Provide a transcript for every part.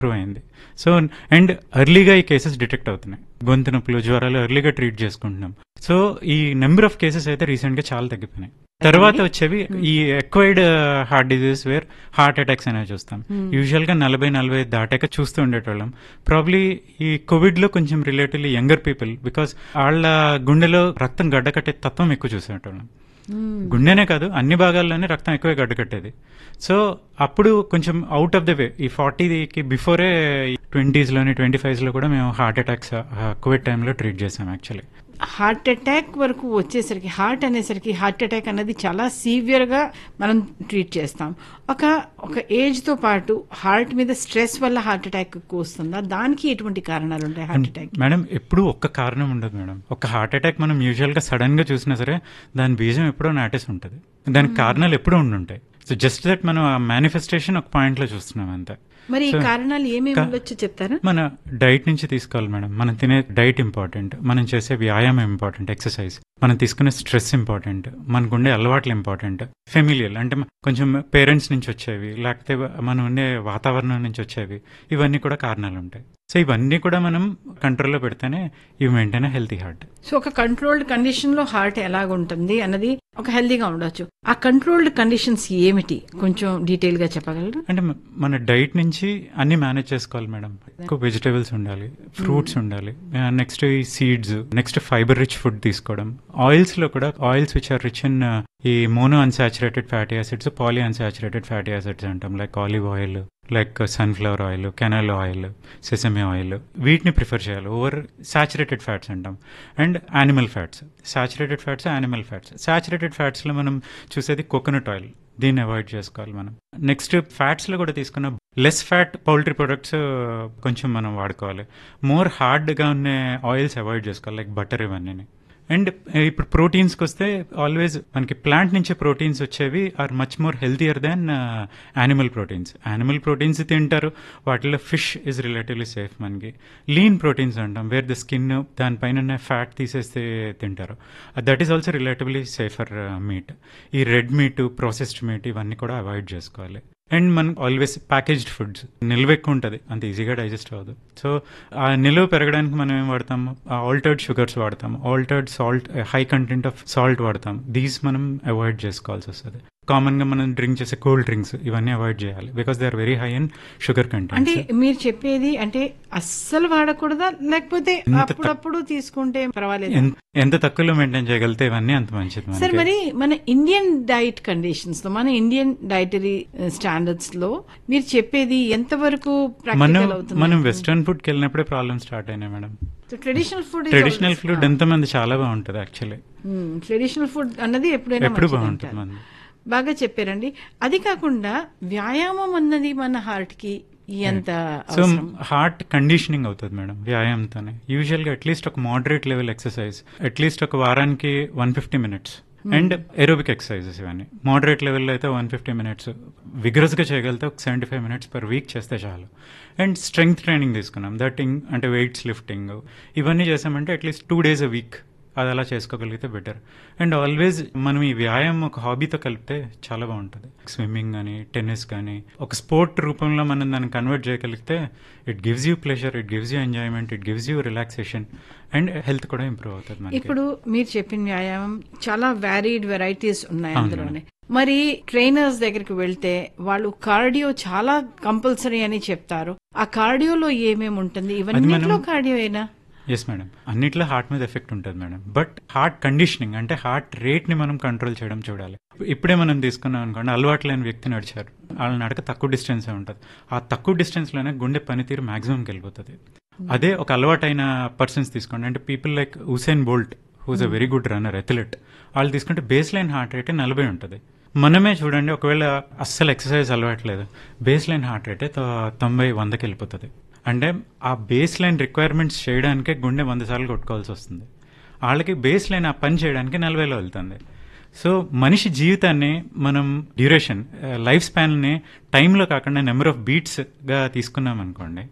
Improve అయింది so and ఎర్లీగా ఈ కేసెస్ డిటెక్ట్ అవుతున్నాయి గొంతు నొప్పులు జ్వరాలు ఎర్లీగా ట్రీట్ చేసుకుంటున్నాం సో ఈ నెంబర్ ఆఫ్ కేసెస్ అయితే రీసెంట్ గా చాలా తగ్గిపోయినాయి తర్వాత వచ్చేవి ఈ acquired heart disease where heart attacks అనేవి చూస్తాం యూజువల్ గా నలభై నలభై దాటాక చూస్తూ ఉండేటోళ్ళం ప్రాబ్లీ ఈ కోవిడ్ లో కొంచెం రిలేటివ్లీ యంగర్ పీపుల్ బికాస్ వాళ్ళ గుండెలో రక్తం గడ్డకట్టే తత్వం ఎక్కువ చూసేటోళ్ళం గుండెనే కాదు అన్ని భాగాల్లోనే రక్తం ఎక్కువే గడ్డకట్టేది సో అప్పుడు కొంచెం అవుట్ ఆఫ్ ద వే ఈ ఫార్టీకి బిఫోరే ట్వంటీస్ లోని ట్వంటీ ఫైవ్స్ లో కూడా మేము హార్ట్ అటాక్స్ కోవిడ్ టైంలో ట్రీట్ చేసాం యాక్చువల్లీ హార్ట్ అటాక్ వరకు వచ్చేసరికి హార్ట్ అనేసరికి హార్ట్ అటాక్ అనేది చాలా సివియర్ గా మనం ట్రీట్ చేస్తాం ఒక ఒక ఏజ్ తో పాటు హార్ట్ మీద స్ట్రెస్ వల్ల హార్ట్ అటాక్ ఎక్కువ వస్తుందా దానికి ఎటువంటి కారణాలు ఉంటాయి హార్ట్ అటాక్ మేడం ఎప్పుడు ఒక్క కారణం ఉండదు మేడం ఒక హార్ట్ అటాక్ మనం యూజువల్ గా సడన్ గా చూసినా సరే దాని బీజం ఎప్పుడో నాటేసి ఉంటుంది దానికి కారణాలు ఎప్పుడూ ఉండుంటాయి సో జస్ట్ దట్ మనం ఆ మేనిఫెస్టేషన్ ఒక పాయింట్ లో చూస్తున్నాం అంతే మరి ఈ So, కారణాలు ఏమేమి కా- ఉండొచ్చు చెప్తారా మన డైట్ నుంచి తీసుకోవాలి మేడం మనం తినే డైట్ ఇంపార్టెంట్ మనం చేసే వ్యాయామం ఇంపార్టెంట్ ఎక్సర్సైజ్ మనం తీసుకునే స్ట్రెస్ ఇంపార్టెంట్ మనకుండే అలవాట్లు ఇంపార్టెంట్ ఫెమిలియల్ అంటే మ- కొంచెం పేరెంట్స్ నుంచి వచ్చేవి లేకపోతే మనం ఉండే వాతావరణం నుంచి వచ్చేవి ఇవన్నీ కూడా కారణాలు ఉంటాయి సో ఇవన్నీ కూడా మనం కంట్రోల్లో పెడితేనే ఇవి మెయింటైన్ హెల్తీ హార్ట్ సో ఒక కంట్రోల్డ్ కండిషన్ లో హార్ట్ ఎలాగుంటుంది అన్నది ఒక హెల్దీగా ఉండొచ్చు ఆ కంట్రోల్డ్ కండిషన్స్ ఏమిటి కొంచెం డీటెయిల్ గా చెప్పగలరు అంటే మ- మన డైట్ నుంచి అన్ని మేనేజ్ చేసుకోవాలి మేడం ఎక్కువ వెజిటేబుల్స్ ఉండాలి ఫ్రూట్స్ ఉండాలి నెక్స్ట్ ఈ seeds next fibre rich food తీసుకోవడం ఆయిల్స్ లో కూడా oils which are rich in ఈ mono unsaturated fatty acids poly unsaturated fatty acids అంటాం like olive oil like sunflower oil canola oil sesame oil వీటిని prefer చేయాలి over saturated fats అంటాం and animal fats saturated fats animal fats saturated ఫ్యాట్స్లో మనం చూసేది coconut oil దీన్ని avoid చేసుకోవాలి మనం నెక్స్ట్ ఫ్యాట్స్లో కూడా తీసుకున్న లెస్ ఫ్యాట్ పౌల్ట్రీ ప్రొడక్ట్స్ కొంచెం మనం వాడుకోవాలి మోర్ హార్డ్గా ఉన్న ఆయిల్స్ అవాయిడ్ చేసుకోవాలి లైక్ బటర్ ఇవన్నీ అండ్ ఇప్పుడు ప్రోటీన్స్కి వస్తే ఆల్వేస్ మనకి ప్లాంట్ నుంచి ప్రోటీన్స్ వచ్చేవి are much more healthier than animal proteins animal proteins తింటారు వాటిలో ఫిష్ ఇస్ రిలేటివ్లీ సేఫ్ మనకి లీన్ ప్రోటీన్స్ అంటాం వేర్ ద స్కిన్ దానిపైన ఫ్యాట్ తీసేస్తే తింటారు that is also relatively safer meat ఈ రెడ్ మీట్ ప్రాసెస్డ్ మీట్ ఇవన్నీ కూడా అవాయిడ్ చేసుకోవాలి అండ్ మనం ఆల్వేస్ ప్యాకేజ్డ్ ఫుడ్స్ నిల్వ ఎక్కువ ఉంటుంది అంత ఈజీగా డైజెస్ట్ అవ్వదు సో ఆ నిల్వ పెరగడానికి మనం ఏం వాడతాం ఆల్టర్డ్ షుగర్స్ వాడతాం altered salt high content of salt వాడతాం దీస్ మనం అవాయిడ్ చేసుకోవాల్సి వస్తుంది కామన్ గా మనం డ్రింక్ చేసే కూల్ డ్రింక్స్ ఇవన్నీ అవాయిడ్ చేయాలి because they are very high in sugar అంటే కంటెంట్ మీరు చెప్పేది అంటే అస్సలు వాడకూడదా లేకపోతే ఎంత తక్- అప్పుడప్పుడు తీసుకుంటే పర్వాలేదు ఎంత తక్కువలో మెయింటైన్ చేయగలిగితే ఇవన్నీ అంత మంచిది సరే మనకి మరి మన ఇండియన్ డైట్ కండిషన్స్ లో మన ఇండియన్ డైటరీ స్టాండర్డ్స్ లో మీరు చెప్పేది ఎంతవరకు మనం ప్రాక్టికల్ అవుతుంది మనం వెస్ట్రన్ ఫుడ్ కి వెళ్ళినప్పుడే ప్రాబ్లమ్ స్టార్ట్ అయినాయి madam traditional food traditional food ఎంతమంది చాలా బాగుంటుంది యాక్చువల్లీ ట్రెడిషనల్ ఫుడ్ అన్నది ఎప్పుడైనా ఎప్పుడు మంచిది బాగుంటుంది అంటారు. మనది బాగా చెప్పారండి అది కాకుండా వ్యాయామం అన్నది మన హార్ట్ కి ఎంత సో అవసరం హార్ట్ కండిషనింగ్ అవుతుంది మేడం వ్యాయామంతోనే యూజువల్ గా అట్లీస్ట్ ఒక మోడరేట్ లెవెల్ ఎక్సర్సైజ్ అట్లీస్ట్ ఒక వారానికి one fifty minutes and aerobic exercises ఇవన్నీ మోడరేట్ లెవెల్లో అయితే వన్ ఫిఫ్టీ మినిట్స్ విగ్రస్ గా చేయగలిగితే ఒక seventy five minutes per week చేస్తే చాలు అండ్ స్ట్రెంగ్త్ ట్రైనింగ్ తీసుకున్నాం దట్టింగ్ అంటే వెయిట్స్ లిఫ్టింగ్ ఇవన్నీ చేసామంటే at least two days a week అది అలా చేసుకోగలిగితే బెటర్ అండ్ ఆల్వేస్ మనం ఈ వ్యాయామం ఒక హాబీతో కలిపితే చాలా బాగుంటుంది స్విమ్మింగ్ కానీ టెన్నిస్ కానీ ఒక స్పోర్ట్ రూపంలో మనం దాన్ని కన్వర్ట్ చేయగలిగితే it gives you pleasure it gives you enjoyment it gives you relaxation and health కూడా ఇంప్రూవ్ అవుతుంది మనకి ఇప్పుడు మీరు చెప్పిన వ్యాయామం చాలా వ్యారీడ్ వెరైటీస్ ఉన్నాయి అవును అందులోనే మరి ట్రైనర్స్ దగ్గరికి వెళ్తే వాళ్ళు కార్డియో చాలా కంపల్సరీ అని చెప్తారు ఆ కార్డియోలో ఏమేమి ఉంటుంది ఇవన్నిట్లో మనం- కార్డియో అయినా ఎస్ మేడం అన్నిట్లో హార్ట్ మీద ఎఫెక్ట్ ఉంటుంది మేడం బట్ హార్ట్ కండిషనింగ్ అంటే హార్ట్ రేట్ ని మనం కంట్రోల్ చేయడం చూడాలి ఇప్పుడే మనం తీసుకున్నాం అనుకోండి అలవాటు లేని వ్యక్తి నడిచారు వాళ్ళ నడక తక్కువ డిస్టెన్స్ ఉంటుంది ఆ తక్కువ డిస్టెన్స్ లోనే గుండె పనితీరు మాక్సిమంకి వెళ్ళిపోతుంది అదే ఒక అలవాటైన పర్సన్స్ తీసుకోండి అంటే people like Usain Bolt who's a very good runner athlete వాళ్ళు తీసుకుంటే బేస్ లైన్ హార్ట్ రేట్ నలభై ఉంటుంది మనమే చూడండి ఒకవేళ అస్సలు ఎక్సర్సైజ్ అలవాట్లేదు బేస్ లైన్ హార్ట్ రేట్ తొంభై వందకి వెళ్ళిపోతుంది అంటే ఆ బేస్ లైన్ రిక్వైర్మెంట్స్ చేయడానికే గుండె వంద సార్లు కొట్టుకోవాల్సి వస్తుంది వాళ్ళకి బేస్ లైన్ ఆ పని చేయడానికి నలభైలో వెళ్తుంది సో మనిషి జీవితాన్ని మనం డ్యూరేషన్ లైఫ్ స్పాన్ని టైంలో కాకుండా నెంబర్ ఆఫ్ బీట్స్గా తీసుకున్నాం అనుకోండి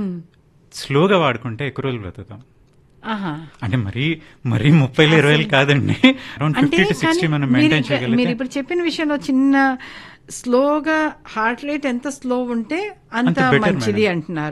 స్లోగా వాడుకుంటే ఎక్కువ రోజులు బ్రతుకుతాం ఆహా అంటే మరీ మరీ ముప్పైలో ఇరవై కాదండి అరౌండ్ అంటే ఫిఫ్టీ టు సిక్స్టీ కానీ మనం మీరు మెయింటైన్ ఇక్కడ- మీరు చేయగలిగితే ఇప్పుడు చెప్పిన విషయంలో చిన్న స్లోగా హార్ట్ రేట్ ఎంత స్లో ఉంటే అంత అంత better, మంచిది madam. అంటున్నారు